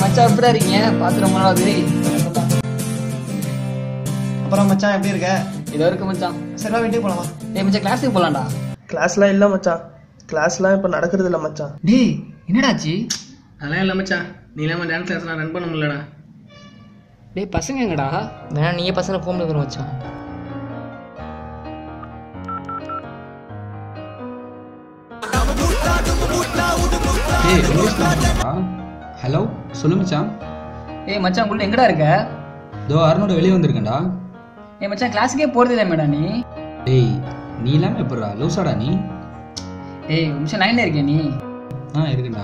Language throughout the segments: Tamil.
மச்சான் எப்படிடா இருக்கீங்க பார்த்து ரொம்ப நாள் ஆகுது அப்புறம் மச்சான் எப்படி இருக்க இதோ இருக்கு மச்சான் சரி வா வீட்டுக்கு போலாமா டேய் மச்சான் கிளாஸுக்கு போலாம்டா கிளாஸ்லாம் இல்லை மச்சான் கிளாஸ்லாம் இப்போ நடக்கிறது இல்லை மச்சான் டேய் என்னடாச்சு அதெல்லாம் இல்லை மச்சான் நீ இல்லாமல் டான்ஸ் கிளாஸ் நான் ரன் பண்ண முடியலடா டேய் பசங்க எங்கடா வேணா நீயே பசங்களை கூப்பிட்டு வந்துடும் மச்சான் ஏய் ஹலோ சொல்லு மச்சான் டேய் மச்சான் உள்ள எங்கடா இருக்க இதோ அருணோட வெளியே வந்திருக்கேன்டா ஏய் மச்சான் கிளாஸுக்கே போறது இல்லை மேடா நீ டேய் நீ இல்லாமல் எப்படா லூசாடா நீ டேய் ஒரு நிமிஷம் லைன்ல இருக்கே நீ ஆ இருக்குண்டா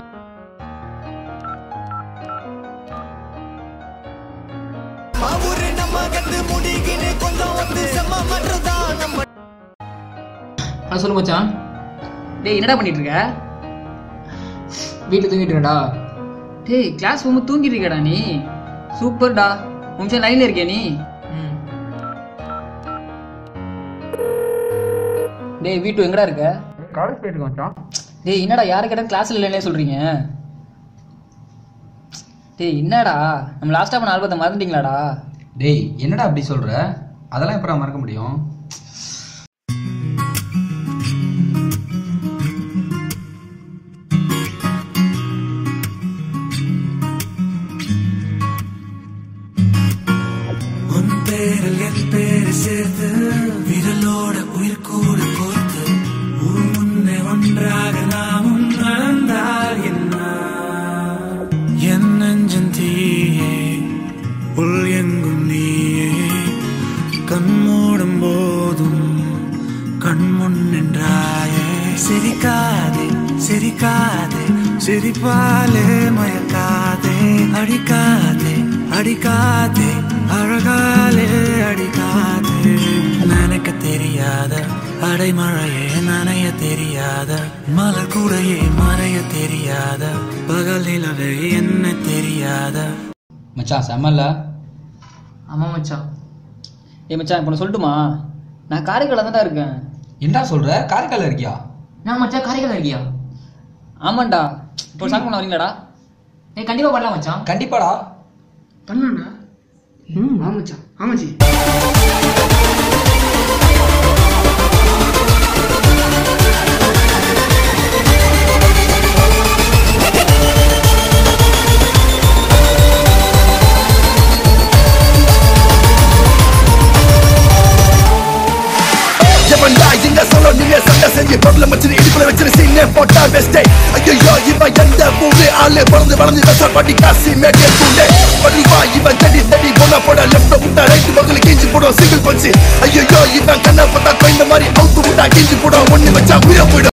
ஆ சொல்லு மச்சான் டேய் என்னடா பண்ணிட்டு இருக்க வீட்டில் தூங்கிட்டு இருக்கேன்டா டேய் கிளாஸ் போகும்போது தூங்கிட்டு இருக்கடா நீ சூப்பர்டா ஒரு நிமிஷம் லைன்ல இருக்கே நீ ம் டேய் வீட்டு எங்கடா இருக்க காலேஜ் போயிட்டு இருக்கேன் மச்சான் டேய் என்னடா யாரு கேட்டா கிளாஸ்ல இல்லைன்னே சொல்றீங்க டேய் என்னடா நம்ம லாஸ்டா பண்ண ஆல்பத்தை மறந்துட்டீங்களாடா டேய் என்னடா அப்படி சொல்ற அதெல்லாம் எப்படா மறக்க முடியும் உன் பேரில் என் பேரை சேர்த்து விரலோட உயிர் கூட கோர்த்து உன் முன்னே ஒன்றாக நாமும் நடந்தால் என்ன என் நெஞ்சன் தீயே உள் எங்கும் நீயே கண் மூடும் போதும் கண் முன் நின்றாயே சிரிக்காதே சிரிக்காதே சிரிப்பாலே மயக்காதே அடிக்காதே அடிக்காதே அழகாலே அடிக்காதே நினைக்க தெரியாத அடைமழையே நனைய தெரியாத மலர் கூடையே மறைய தெரியாத பகல் நிலவே என்ன தெரியாத மச்சான் செம்மல்ல ஆமாம் மச்சான் ஏய் மச்சான் இப்போ நான் சொல்லட்டுமா நான் காரைக்கால தான் இருக்கேன் என்னடா சொல்ற காரைக்கால இருக்கியா நான் மச்சான் காரைக்கால் இருக்கியா ஆமாண்டா இப்போ சாங் பண்ண வரீங்களாடா ஏய் கண்டிப்பாக பண்ணலாம் மச்சான் கண்டிப்பாடா பண்ணலாம்டா ம் ஆமாம் மச்சான் ஆமாச்சி எவன்டா இந்த சொல்ல நீங்க சண்டை செஞ்சு பொருளை வச்சு இடுப்புல வச்சு சீனே போட்டா பெஸ்டே ஐயோ இவன் எந்த பூண்டு ஆளு பறந்து வளர்ந்து வெசா பண்ணி காசி மேட்டே பூண்டே பண்ணுவா இவன் தடி தடி போனா போட லெஃப்ட் விட்டா ரைட் பக்கத்துல கிஞ்சி போடும் சிங்கிள் பஞ்சு ஐயோ இவன் கண்ணை பார்த்தா கொய்ந்த மாதிரி அவுத்து விட்டா கிஞ்சி போடும் ஒண்ணு வச்சா உயிரை போயிடும்